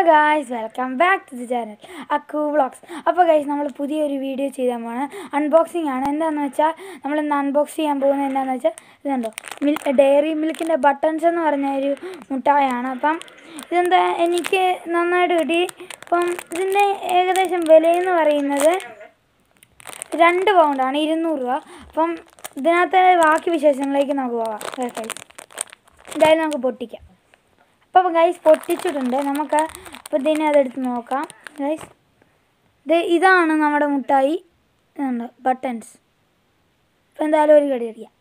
Guys welcome back to the channel Akku vlogs അപ്പോൾ guys നമ്മൾ പുതിയൊരു വീഡിയോ ചെയ്താൽ പോണ് അൺബോക്സിംഗ് ആണ് എന്താണെന്ന് വെച്ചാൽ നമ്മൾ ഇന്ന് അൺബോക്സ് ചെയ്യാൻ പോകുന്നത് എന്താണെന്ന് വെച്ചാൽ ഇതുണ്ടോ മിൽ ഡയറി മിൽക്കിൻ്റെ ബട്ടൺസ് എന്ന് പറഞ്ഞ ഒരു മുട്ടായാണ് അപ്പം ഇതെന്താ എനിക്ക് നന്നായിട്ട് കിട്ടി അപ്പം ഇതിൻ്റെ ഏകദേശം വിലയെന്ന് പറയുന്നത് രണ്ട് പൗണ്ടാണ് ഇരുന്നൂറ് രൂപ അപ്പം ഇതിനകത്തെ ബാക്കി വിശേഷങ്ങളിലേക്ക് നമുക്ക് പോകാം ഗൈസ് എന്തായാലും നമുക്ക് പൊട്ടിക്കാം അപ്പോൾ ഗൈസ് പൊട്ടിച്ചിട്ടുണ്ട് നമുക്ക് അപ്പോൾ ഇതിനെ അതെടുത്ത് നോക്കാം ഗൈസ് ഇത് ഇതാണ് നമ്മുടെ മുട്ടായി ഇതുണ്ട് ബട്ടൺസ് അപ്പോൾ എന്തായാലും ഒരു കടി അടിക്കാം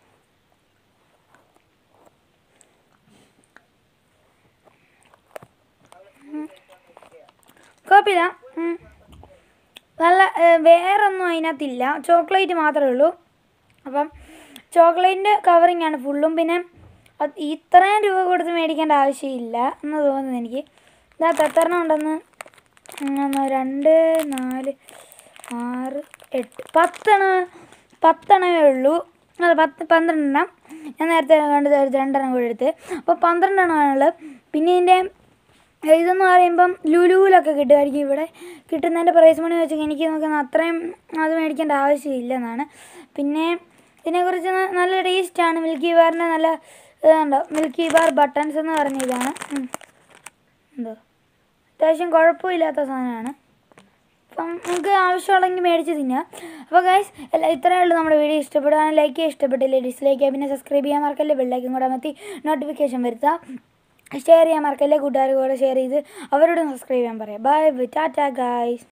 കുഴപ്പമില്ല ഉം. നല്ല ഏഹ്, വേറൊന്നും അതിനകത്തില്ല ചോക്ലേറ്റ് മാത്രമേ ഉള്ളൂ അപ്പം ചോക്ലേറ്റിൻ്റെ കവറിങ് ആണ് ഫുള്ളും പിന്നെ അത് ഇത്രയും രൂപ കൊടുത്ത് മേടിക്കേണ്ട ആവശ്യമില്ല എന്ന് തോന്നുന്നു എനിക്ക് ഇതിനകത്ത് എത്ര എണ്ണം ഉണ്ടെന്ന് ഉം, ഒന്ന് രണ്ട് നാല് ആറ് എട്ട് പത്തെണ്ണ പത്തെണ്ണമേ ഉള്ളൂ അതെ പത്ത് പന്ത്രണ്ടെണ്ണം ഞാൻ നേരത്തെ കണ്ടത് ഒരു രണ്ടെണ്ണം കൂടെ എടുത്ത് അപ്പോൾ പന്ത്രണ്ടെണ്ണമാണുള്ളത് പിന്നെ ഇതിൻ്റെ ഇതെന്ന് പറയുമ്പം ലുലുവിലൊക്കെ കിട്ടുമായിരിക്കും ഇവിടെ കിട്ടുന്നതിൻ്റെ പ്രൈസ് മണി വെച്ച് എനിക്ക് നോക്കുന്ന അത്രയും അത് മേടിക്കേണ്ട ആവശ്യമില്ലെന്നാണ് പിന്നെ ഇതിനെക്കുറിച്ച് ന- നല്ല ടേസ്റ്റാണ് മിൽക്കി ബാറിൻ്റെ നല്ല ഇതുണ്ടോ മിൽക്കി ബാർ ബട്ടൺസ് എന്ന് പറഞ്ഞ ഇതാണ് ഉം. എന്തോ അത്യാവശ്യം കുഴപ്പമില്ലാത്ത സാധനമാണ് അപ്പം നമുക്ക് ആവശ്യമുള്ളെങ്കിൽ മേടിച്ച് തിന്നാം അപ്പോൾ ഗൈസ് എല്ലാ ഇത്രയേ ഉള്ളൂ നമ്മുടെ വീഡിയോ ഇഷ്ടപ്പെടുകയാണെങ്കിൽ ലൈക്ക് ചെയ്യുക ഇഷ്ടപ്പെട്ടില്ലേ ഡിസ്ലൈക്ക് ചെയ്യുക പിന്നെ സബ്സ്ക്രൈബ് ചെയ്യാൻ മറക്കല്ലേ ബെല്ലൈക്കും കൂടെ അമർത്തി നോട്ടിഫിക്കേഷൻ വരുത്താം ഷെയർ ചെയ്യാൻ മറക്കല്ലേ കൂട്ടുകാർ കൂടെ ഷെയർ ചെയ്ത് അവരോട് സബ്സ്ക്രൈബ് ചെയ്യാൻ പറയാം ബൈ ബൈ ടാറ്റ ഗൈസ്